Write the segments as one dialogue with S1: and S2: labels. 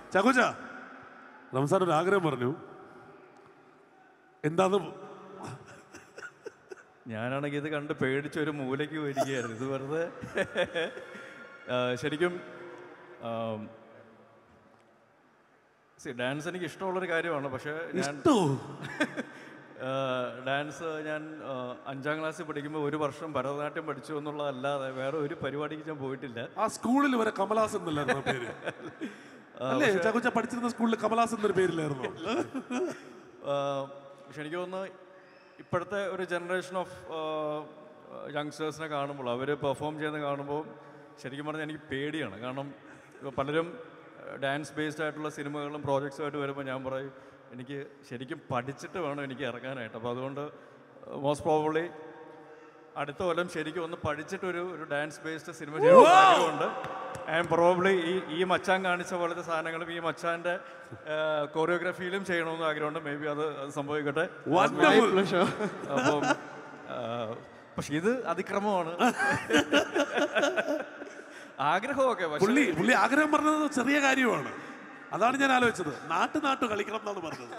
S1: ചാക്കോച്ച റംസാൻ ഒരു ആഗ്രഹം പറഞ്ഞു എന്താന്ന്
S2: ഞാനാണെങ്കിൽ ഇത് കണ്ട് പേടിച്ച് ഒരു മൂലയ്ക്ക് പോയിരിക്കുകയായിരുന്നു ഇത് വെറുതെ ആ, ശരിക്കും ഡാൻസ് എനിക്ക് ഇഷ്ടമുള്ളൊരു കാര്യമാണ് പക്ഷേ ഞാൻ
S1: ഇഷ്ടോ
S2: ഡാൻസ് ഞാൻ ആ, അഞ്ചാം ക്ലാസ്സിൽ പഠിക്കുമ്പോൾ ഒരു വർഷം ഭരതനാട്യം പഠിച്ചു എന്നുള്ളതല്ലാതെ വേറെ ഒരു പരിപാടിക്ക് ഞാൻ പോയിട്ടില്ല
S1: ആ സ്കൂളിൽ വരെ കമലാസ് എന്നല്ലായിരുന്നു ആ പേര് അല്ലേ ചാക്കോച്ച പഠിച്ചിരുന്ന സ്കൂളിൽ കമലാസ് എന്നൊരു പേരില്ലായിരുന്നു
S2: ആ, പക്ഷെ എനിക്ക് തോന്നുന്നു ഇപ്പോഴത്തെ ഒരു ജനറേഷൻ ഓഫ് യങ്സ്റ്റേഴ്സിനെ കാണുമ്പോൾ അവർ പെർഫോം ചെയ്യുന്നത് കാണുമ്പോൾ ശരിക്കും പറഞ്ഞാൽ എനിക്ക് പേടിയാണ് കാരണം ഇപ്പോൾ പലരും ഡാൻസ് ബേസ്ഡ് ആയിട്ടുള്ള സിനിമകളും പ്രോജക്ട്സുമായിട്ട് വരുമ്പോൾ ഞാൻ പറയും എനിക്ക് ശരിക്കും പഠിച്ചിട്ട് വേണം എനിക്ക് ഇറങ്ങാനായിട്ട് അപ്പോൾ അതുകൊണ്ട് മോസ്റ്റ് പ്രോബബ്ലി അടുത്ത കൊല്ലം ശരിക്കും ഒന്ന് പഠിച്ചിട്ടൊരു ഒരു ഡാൻസ് ബേസ്ഡ് സിനിമ ചെയ്യണമെന്നുണ്ട് ആൻഡ് പ്രോബ്ലി ഈ ഈ മച്ചാൻ കാണിച്ച പോലത്തെ സാധനങ്ങളും ഈ മച്ചാൻ്റെ കൊറിയോഗ്രാഫിയിലും ചെയ്യണമെന്ന് ആഗ്രഹമുണ്ട് മേ ബി അത് അത് സംഭവിക്കട്ടെ
S1: Wonderful.
S2: അപ്പം ആ, പക്ഷെ ഇത് അതിക്രമമാണ് ആഗ്രഹമൊക്കെ പക്ഷേ
S1: പുള്ളി പുള്ളി ആഗ്രഹം പറഞ്ഞത് ചെറിയ കാര്യമാണ് അതാണ് ഞാൻ ആലോചിച്ചത് നാട്ടു നാട്ടു കളിക്കണം എന്നാണ് പറഞ്ഞത്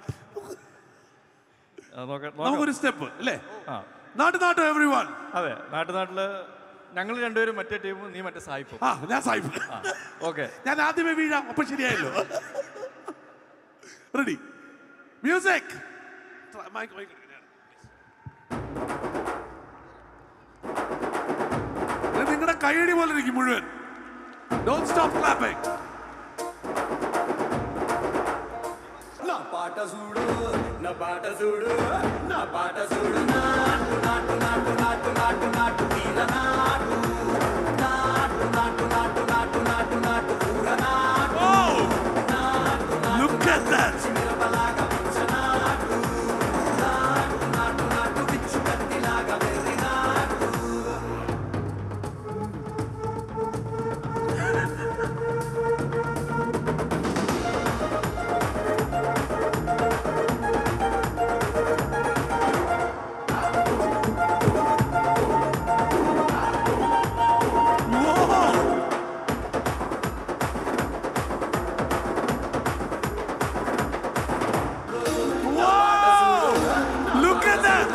S2: ആ, നോക്കാം നോക്കാം.
S1: നമുക്കൊരു സ്റ്റെപ്പ് അല്ലേ
S2: ആ
S1: നാട്ടു നാട്ടു എവറി വൺ
S2: അതെ നാട്ടു നാട്ടില് ഞങ്ങൾ രണ്ടുപേരും മറ്റേ ടീമും നീ മറ്റേ സായിപ്പും
S1: ആ ഞാൻ സാഹിബ്
S2: ഓക്കെ
S1: ഞാൻ ആദ്യമേ വീഴാം അപ്പൊ ശരിയായല്ലോ റെഡി മ്യൂസിക് നിങ്ങളുടെ കൈയടി പോലെ ഇരിക്കും മുഴുവൻ ഡോണ്ട് സ്റ്റോപ്പ് ക്ലാപ്പിംഗ്
S3: నా పాట చూడు నా పాట చూడు నా పాట చూడు నాటు నాటు నాటు నాటు నాటు నాటు వీర నాటు నాటు నాటు నాటు నాటు నాటు నాటు పూర నాటు
S1: ലുക്ക് അറ്റ് ദാറ്റ്
S3: మిరపలాగా పిచ్చ నాటు నాటు నాటు నాటు పిచ్చు కత్తిలాగా వెర్రి నాటు
S1: look at that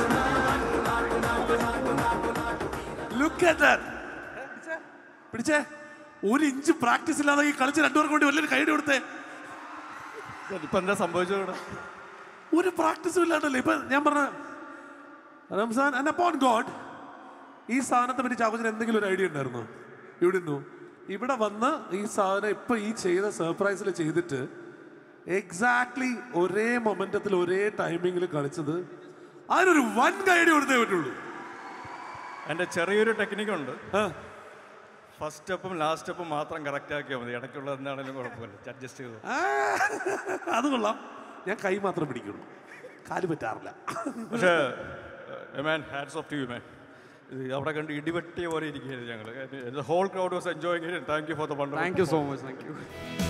S1: look at that പിടിച്ചേ ഒരു ഇഞ്ച് പ്രാക്ടീസ് ഇല്ലാതെ ഈ കളിച്ച് രണ്ടുപേർക്ക് വേണ്ടി വലിയൊരു കൈയടി കൊടുത്തേ
S2: ഇപ്പൊ എന്താ സംഭവിച്ചത് ഇവിടെ
S1: ഒരു പ്രാക്ടീസും ഇല്ലാണ്ടല്ലേ ഇപ്പൊ ഞാൻ പറഞ്ഞ റംസാൻ ആൻഡ് അപ്പോൺ ഗോഡ് ഈ സാധനത്തെ പറ്റി ചാക്കോച്ചിന് എന്തെങ്കിലും ഒരു ഐഡിയ ഉണ്ടായിരുന്നോ ഇവിടെ നിന്നു ഇവിടെ വന്ന് ഈ സാധനം ഇപ്പൊ ഈ ചെയ്ത സർപ്രൈസിൽ ചെയ്തിട്ട് എക്സാക്ട്ലി ഒരേ മൊമെന്റത്തിൽ ഒരേ ടൈമിങ്ങിൽ കളിച്ചത് അതിനൊരു വൻ ഐഡിയ കൊടുത്തേ പറ്റുള്ളൂ
S2: എൻ്റെ ചെറിയൊരു ടെക്നിക്കുണ്ട്
S1: ആ,
S2: ഫസ്റ്റ് സ്റ്റെപ്പും ലാസ്റ്റ് സ്റ്റെപ്പും മാത്രം കറക്റ്റ് ആക്കിയാൽ മതി ഇടയ്ക്കുള്ള എന്താണെങ്കിലും കുഴപ്പമില്ല അഡ്ജസ്റ്റ് ചെയ്തു
S1: ആ, അത് കൊള്ളാം ഞാൻ കൈ മാത്രം പിടിക്കുള്ളൂ കാല് പറ്റാറില്ല
S2: പക്ഷേ man hats off to you man ഇത് അവിടെ കണ്ട് ഇടിവെട്ടിയ പോലെ ഇരിക്കുകയായിരുന്നു ഞങ്ങൾ whole crowd was enjoying thank you for the wonder
S4: thank you so much thank U